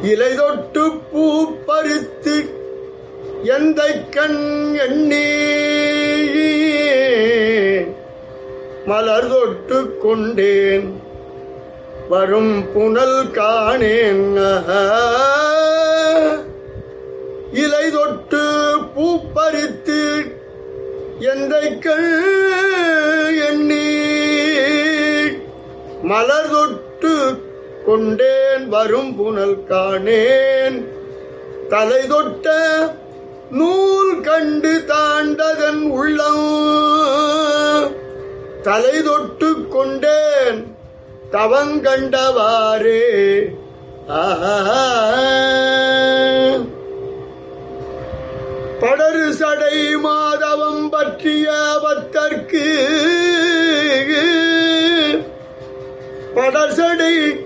இலை தொட்டு பூ பறித்து எந்த கண் எண்ணி மலர் தொட்டு கொண்டேன் வரும் புனல் காணேன் இலை தொட்டு பூ பறித்து எந்தைக்கள் எண்ணி மலர் தொட்டு கொண்டேன் வரும் புனல் காணேன் தலை தொட்ட நூல் கண்டு தாண்டதன் உள்ளம் தலை தொட்டு கொண்டேன் தவங்கண்டவாரே ஆஹா படரு சடை மாதவம் பற்றிய பத்தற்கு படசடை